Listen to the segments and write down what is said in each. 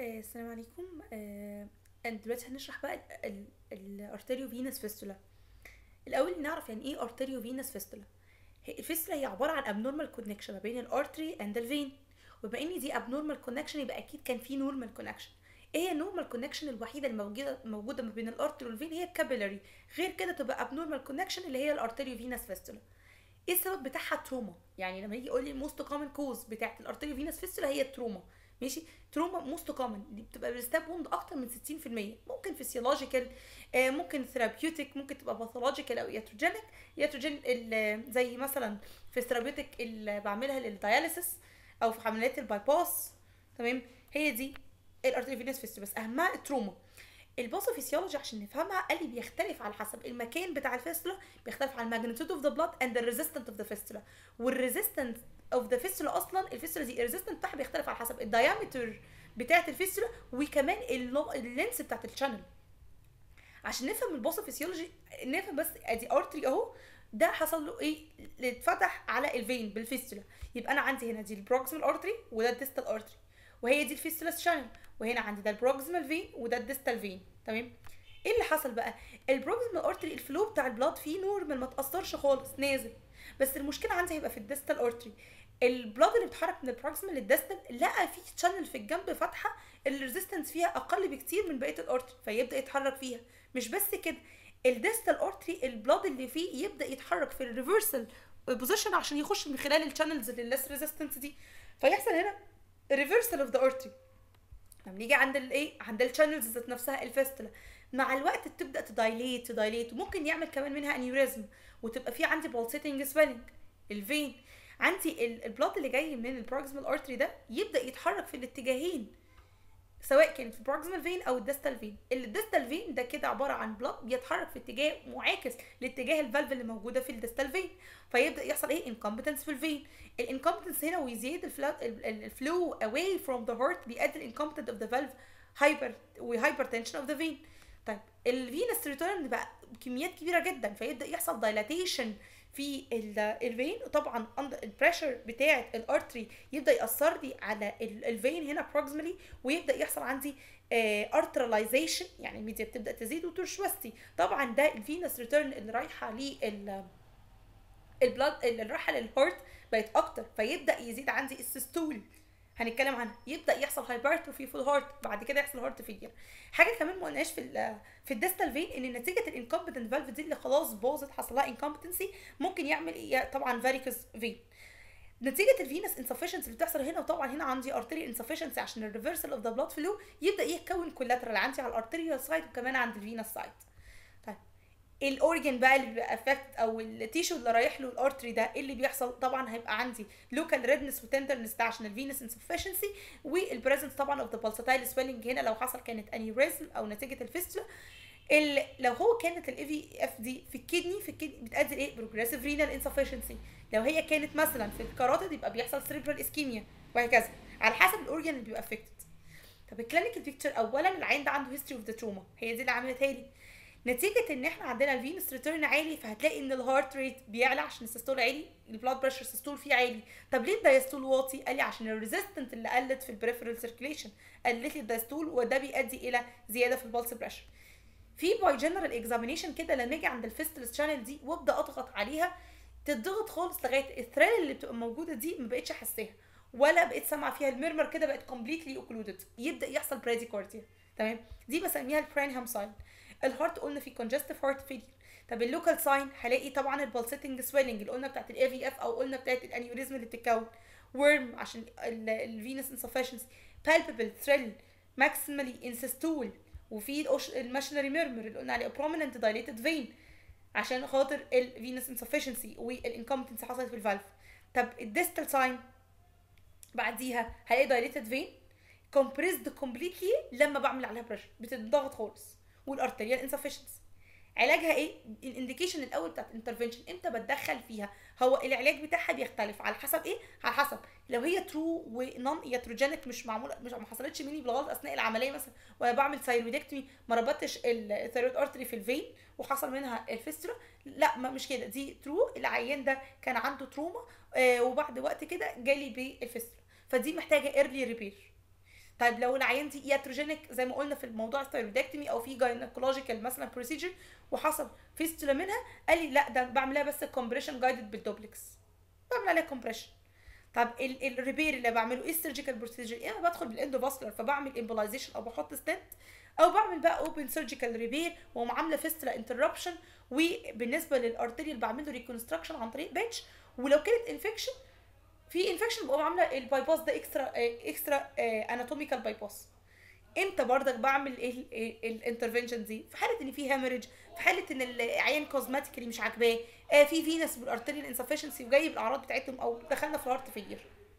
آه، السلام عليكم آه، أنا دلوقتي هنشرح بقى الارتيريو فينس فيستولا الاول نعرف يعني ايه ارتيريو فينس فيستولا الفيستولا هي عباره عن abnormal connection ما بين الارتري اند الفين وبما ان دي abnormal connection يبقى اكيد كان في normal connection ايه هي النورمال كونكشن الوحيده الموجوده موجوده ما بين الارتري والفين هي الكابيلاري غير كده تبقى abnormal connection اللي هي الارتيريو فينس فيستولا ايه السبب بتاعها تروما يعني لما يجي يقول لي موست كومن كوز بتاعت الارتيريو فينس فيستولا هي التروما ماشي تروما موست كومن دي بتبقى بالستاب ووند اكتر من 60% ممكن فيسيولوجيكال آه ممكن ثيرابيوتيك ممكن تبقى باثولوجيكال او ياتروجينيك ياتروجين زي مثلا في الثيرابيوتيك اللي بعملها للدياليسيس او في عمليات الباي باس تمام هي دي الارتيريو فيستولا بس اهمها التروما الباثوفيسيولوجي عشان نفهمها قال لي بيختلف على حسب المكان بتاع الفيستولا بيختلف على الماجنتيود اوف ذا بلاد اند ذا ريزيستنت اوف ذا فيستولا والريزيستنت اوف ذا فيستولا اصلا الفيستولا دي الريزيستنت بتاعها بيختلف على حسب الدايمتر بتاعه الفيستولا وكمان اللينس بتاعه الشانل عشان نفهم الباثوفيسيولوجي نفهم بس ادي ارتري اهو ده حصل له ايه اتفتح على الفين بالفيستولا يبقى انا عندي هنا دي البروكسيمال ارتري وده الديستال ارتري وهي دي الفيستولا شانل وهنا عندي ده البروكسيمال فين وده الديستال فين تمام ايه اللي حصل بقى البروكسيمال ارتري الفلو بتاع البلاد فيه نورمال ما تاثرش خالص نازل بس المشكله عندي هيبقى في الديستال ارتري البلاد اللي بيتحرك من البروكسيمال للديستال لقى في تشانل في الجنب فاتحه الريزيستنس فيها اقل بكتير من بقيه الارتري فيبدا يتحرك فيها مش بس كده الديستال ارتري البلاد اللي فيه يبدا يتحرك في الريفرسال بوزيشن عشان يخش من خلال الشانلز اللي ليس ريزيستنس دي فيحصل هنا ريفرسال اوف ذا ارتري لما نيجي عند الايه عند الشانلز ذات نفسها الفيستولا مع الوقت تبدا تدايليت تدايليت وممكن يعمل كمان منها انيوريزم وتبقى في عندي بالسيتنج سويلنج الفين عندي البلاد اللي جاي من البروكسيمال ارتري ده يبدا يتحرك في الاتجاهين سواء كان في البروكسيمال فين او الديستال فين الديستال فين ده كده عباره عن بلاد بيتحرك في اتجاه معاكس لاتجاه الفالف اللي موجوده في الديستال فين فيبدا يحصل ايه انكمبتنس في الفين الانكمبتنس هنا ويزيد الفلو اواي فروم ذا هارت بيؤدي الانكمبتنت اوف ذا فالف هايبر وهايبرتنشن اوف ذا فين طيب الفينس ريتيرن بقى بكميات كبيره جدا فيبدا يحصل دايلاتيشن في الفين وطبعا البريشر بتاعه الارتري يبدا ياثر لي على الفين هنا بروكسيمالي ويبدا يحصل عندي ارتراليزيشن يعني الميديا بتبدا تزيد وترشوستي طبعا ده الفينس ريتيرن اللي رايحه لل البلاد اللي رايحه للهارت بقت اكتر فيبدا يزيد عندي السيستول هنتكلم عنها يبدا يحصل هايبرتروفي في الهارت بعد كده يحصل هارت فيلير حاجه كمان ما قلناش في ال في الديستال فين ان نتيجه الانكومبتنت فالف دي اللي خلاص باظت حصل لها انكومبتنسي ممكن يعمل ايه طبعا فاريكوس فين نتيجه الفينس انسفشنسي اللي بتحصل هنا وطبعا هنا عندي ارتري انسفشنسي عشان الريفرسال اوف ذا بلاد فلو يبدا يتكون كولاترال عندي على الارتريال سايد وكمان عند الفينس سايد طيب الاورجن بقى اللي بيبقى افكت او التيشو اللي رايح له الارتري ده ايه اللي بيحصل طبعا هيبقى عندي لوكال ريدنس وتندرنس ده عشان الفينس انسفشنسي والبريزنس طبعا اوف ذا بالساتايل سويلنج هنا لو حصل كانت انيوريزم او نتيجه الفيستولا لو هو كانت الاي في اف دي في الكدني في الكدني بتؤدي لايه بروجريسيف رينال انسفشنسي لو هي كانت مثلا في الكاروتيد يبقى بيحصل سيريبرال اسكيميا وهكذا على حسب الاورجن اللي بيبقى افكتد طب الكلينيكال بيكتشر اولا العين ده عنده هيستوري اوف ذا تروما هي دي اللي عملتها لي نتيجه ان احنا عندنا الفينس ريتيرن عالي فهتلاقي ان الهارت ريت بيعلى عشان السيستول عالي البلاد بريشر سيستول فيه عالي طب ليه الدايستول واطي قال لي عشان الريزيستنت اللي قلت في البريفرال سيركيليشن قلت لي الدايستول وده بيؤدي الى زياده في البلس بريشر في باي جنرال اكزامينيشن كده لما اجي عند الفيستلس شانل دي وابدا اضغط عليها تضغط خالص لغايه الثريل اللي بتبقى موجوده دي ما بقتش احسها ولا بقيت سامعه فيها الميرمر كده بقت كومبليتلي اوكلودد يبدا يحصل براديكارديا تمام دي بسميها البرينهام ساين الهارت قلنا في كونجستيف هارت فيلير طب اللوكال ساين هلاقي طبعا البلسيتنج سويلنج اللي قلنا بتاعت الاي في اف او قلنا بتاعت الانيوريزم اللي بتتكون ورم عشان الفينس انسفشنسي بالبل ثريل ماكسيمالي انسستول وفي الماشنري ميرمر اللي قلنا عليه بروميننت دايليتد فين عشان خاطر الفينس انسفشنسي والانكومبتنسي حصلت في الفالف طب الديستال ساين بعديها هلاقي دايليتد فين كومبريسد كومبليتلي لما بعمل عليها بريشر بتتضغط خالص والارتريال انسفشنسي علاجها ايه الانديكيشن الاول بتاعت الانترفنشن امتى بتدخل فيها هو العلاج بتاعها بيختلف على حسب ايه على حسب لو هي ترو ونون ياتروجينيك مش معموله مش ما حصلتش مني بالغلط اثناء العمليه مثلا وانا بعمل ثايرويدكتومي ما ربطتش الثايرويد ارتري في الفين وحصل منها الفيسترا لا ما مش كده دي ترو العيان ده كان عنده تروما آه وبعد وقت كده جالي بالفيسترا فدي محتاجه ايرلي ريبير طيب لو العيان دي ياتروجينيك زي ما قلنا في الموضوع الثايرويدكتومي او في جاينكولوجيكال مثلا بروسيجر وحصل فيستولا منها قال لي لا ده بعملها بس كومبريشن جايدد بالدوبلكس بعمل عليها كومبريشن طب الريبير اللي بعمله ايه السيرجيكال بروسيجر يا اما بدخل بالاندوفاسكولار فبعمل امبولايزيشن او بحط ستنت او بعمل بقى اوبن سيرجيكال ريبير واقوم عامله فيستولا انتربشن وبالنسبه للارتريال بعمل له ريكونستراكشن عن طريق بنش ولو كانت انفكشن في انفكشن بقوم عامله الباي باس ده اكسترا اكسترا اناتوميكال باي باس امتى برضك بعمل الانترفنشن دي في حاله ان في هامرج في حاله ان العيان كوزماتيكلي مش عاجباه آه في فينس بالارتريال انسفشنسي وجاي بالاعراض بتاعتهم او دخلنا في الهارت فيلير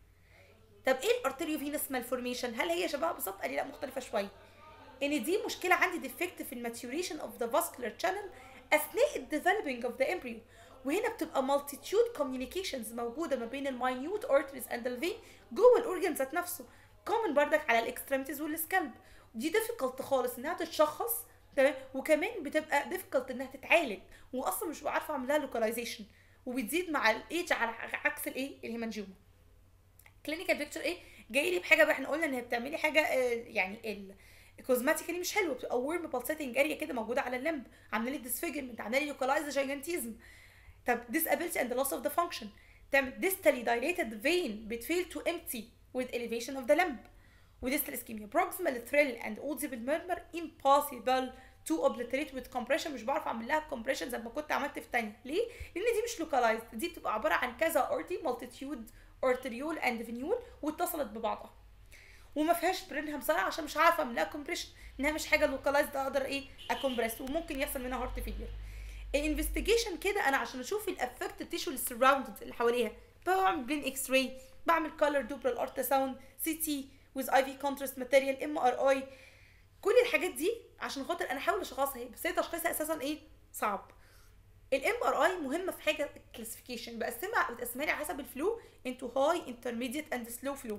طب ايه الارتريو فينس مالفورميشن هل هي شبهها بالظبط قال لي لا مختلفه شويه ان دي مشكله عندي ديفكت في الماتيوريشن اوف ذا فاسكولار شانل اثناء الديفلوبينج اوف ذا امبريو وهنا بتبقى مالتيتيود كوميونيكيشنز موجوده ما بين الماينيوت ارتريز اند الفين جوه الاورجن ذات نفسه كومن بردك على الاكستريميتيز والسكالب دي ديفيكولت خالص انها تتشخص تمام وكمان بتبقى ديفيكولت انها تتعالج واصلا مش بعرف اعمل لها لوكاليزيشن وبتزيد مع الايج على عكس الايه الهيمانجيوما كلينيكال بيكتشر ايه جاي لي بحاجه بقى احنا قلنا ان هي بتعملي حاجه آه يعني ال كوزماتيكالي مش حلوه بتبقى ورم بالسيتنج اريا كده موجوده على اللمب عامله لي ديسفيجرمنت عامله لي لوكالايز جايجانتيزم طب disability and the loss of the function تعمل distally dilated vein بتفيل to empty with elevation of the limb ودistal ischemia proximal thrill and audible murmur impossible to obliterate with compression مش بعرف اعمل لها compression زي ما كنت عملت في تانية ليه؟ لان دي مش localized دي بتبقى عباره عن كذا artery multitude arteriole and venule واتصلت ببعضها وما فيهاش برينهام صراحه عشان مش عارفه اعمل لها compression انها مش حاجه localized اقدر ايه اكمبرس وممكن يحصل منها هارت فيلير الانفستيجيشن كده انا عشان اشوف الافكت تيشو السراوندد اللي حواليها بعمل برين اكس راي بعمل كولر دوبلر التراساوند سي تي ويز اي في كونتراست ماتيريال ام ار اي كل الحاجات دي عشان خاطر انا احاول اشخصها بس هي تشخيصها اساسا ايه صعب الام ار اي مهمه في حاجه كلاسيفيكيشن بقسمها بتقسمها لي على حسب الفلو انتو هاي انترميديت اند سلو فلو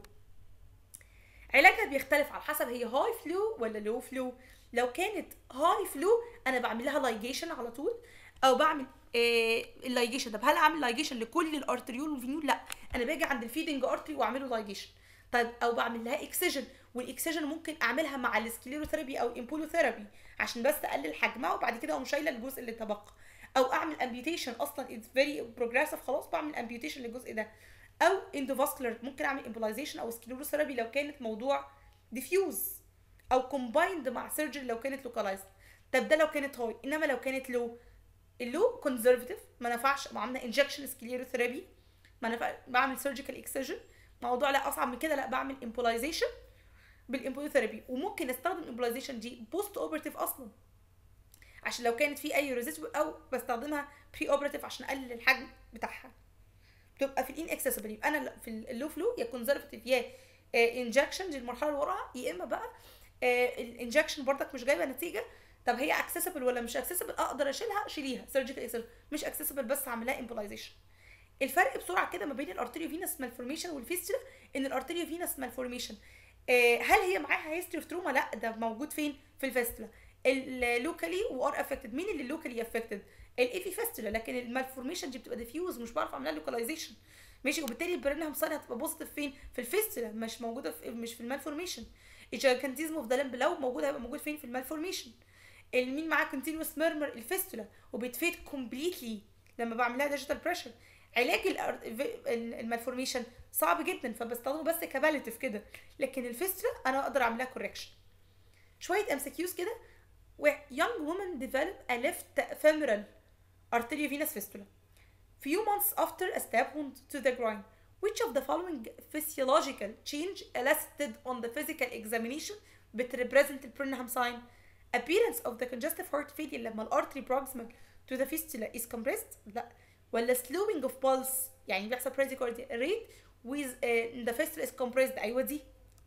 علاجها بيختلف على حسب هي هاي فلو ولا لو فلو لو كانت هاي فلو انا بعمل لها لايجيشن على طول او بعمل إيه اللايجيشن طب هل اعمل لايجيشن لكل الارتريول والفينيول لا انا باجي عند الفيدنج ارتري واعمله لايجيشن طيب او بعمل لها اكسجن والاكسجن ممكن اعملها مع السكليروثيرابي او الامبولوثيرابي عشان بس اقلل حجمها وبعد كده اقوم شايله الجزء اللي تبقى او اعمل امبيوتيشن اصلا اتس فيري بروجريسيف خلاص بعمل امبيوتيشن للجزء ده او اندوفاسكولار ممكن اعمل امبولايزيشن او سكليروثيرابي لو كانت موضوع ديفيوز او كومبايند مع سيرجري لو كانت لوكالايزد طب ده لو كانت هاي انما لو كانت لو اللو كونزرفتيف ما نفعش عملنا انجكشن سكليروثيرابي ما نفع بعمل سيرجيكال اكسجن موضوع لا اصعب من كده لا بعمل امبولايزيشن بالامبولوثيرابي وممكن استخدم الامبولايزيشن دي بوست اوبرتيف اصلا عشان لو كانت في اي ريزيستبل او بستخدمها بري اوبرتيف عشان اقلل الحجم بتاعها بتبقى في الان اكسسبل يبقى انا في اللو فلو يا كونزرفتيف يا انجكشن دي المرحله اللي وراها يا اما بقى الانجكشن برضك مش جايبه نتيجه طب هي اكسسبل ولا مش اكسسبل اقدر اشيلها شيليها سيرجيكال اكسسبل مش اكسسبل بس هعملها امبولايزيشن الفرق بسرعه كده ما بين الارتيريو فينس مالفورميشن والفيستولا ان الارتيريو فينس مالفورميشن هل هي معاها هيستوري اوف تروما لا ده موجود فين في الفيستولا اللوكالي وار افكتد مين اللي لوكالي افكتد الايفي فيستولا لكن المالفورميشن دي بتبقى ديفيوز مش بعرف اعملها لوكاليزيشن ماشي وبالتالي البرينهم صار هتبقى بوزيتيف فين في الفيستولا مش موجوده في مش في المالفورميشن الجاكانتيزم اوف ذا لمب لو موجود هيبقى موجود فين في المالفورميشن المين معاه كونتينوس ميرمر الفيستولا وبتفيد كومبليتلي لما بعملها ديجيتال بريشر علاج المالفورميشن صعب جدا فبستخدمه بس كباليتيف كده لكن الفيستولا انا اقدر اعملها كوركشن شويه ام كيوز كده young woman develop a left femoral arteriovenous fistula few months after a stab wound to the groin which of the following physiological change elicited on the physical examination بتrepresent the Brenham sign appearance of the congestive heart failure لما الارتري proximal to the fistula is compressed لا ولا slowing of pulse يعني بيحصل bradycardia rate with uh, the fistula is compressed ايوه دي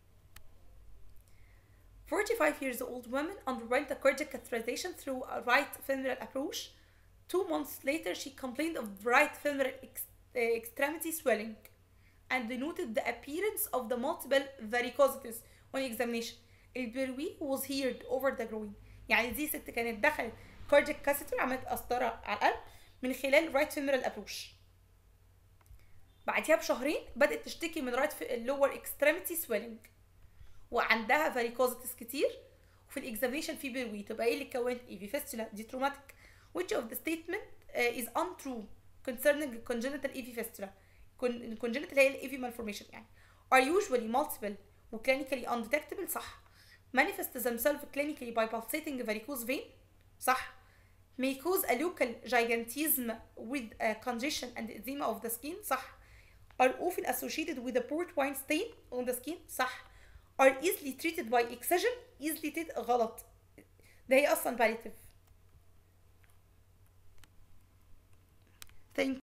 45 years old woman underwent a cardiac catheterization through a right femoral approach. Two months later, she complained of right femoral ex- uh, extremity swelling and denoted the appearance of the multiple varicosities on examination. البروي was heard over the groin. يعني دي ست كانت دخلت cardiac catheter عملت قسطرة على القلب من خلال right femoral approach. بعدها بشهرين بدأت تشتكي من right lower extremity swelling. وعندها varicosities كتير وفي الاكزامينشن في بيروي تبقى ايه اللي كونت ايه في فيستولا دي traumatic which of the statement uh, is untrue concerning congenital AV fistula Con- congenital هي ال AV malformation يعني are usually multiple و clinically undetectable صح manifest themselves clinically by pulsating varicose vein صح may cause a local gigantism with a congestion and edema of the skin صح are often associated with a port wine stain on the skin صح are easily treated by excision easily treated غلط ده هي اصلا palliative thank